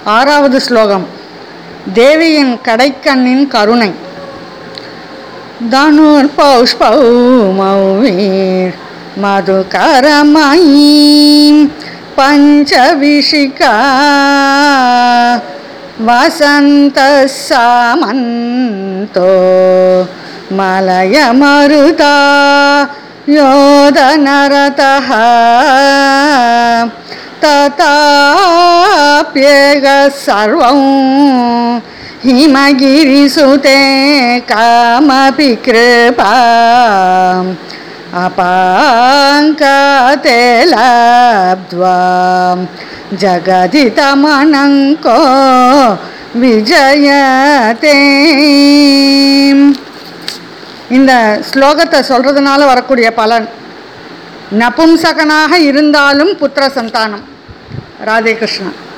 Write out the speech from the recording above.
ஆறாவது ஸ்லோகம் தேவியின் கடைக்கண்ணின் கருணை தனுர் பௌஷ்பௌமௌவீர் மதுகரமயீம் பஞ்சவிஷிகா வசந்த சாமந்தோ மலயமருதா योदनरतः तथाप्येग सर्वं हिमगिरिसुते कामपि कृपाम् अपाङ्कते लब्ध्वा जगदितमनङ्को विजयते இந்த ஸ்லோகத்தை சொல்கிறதுனால வரக்கூடிய பலன் நபும்சகனாக இருந்தாலும் புத்திர சந்தானம் ராதே கிருஷ்ணா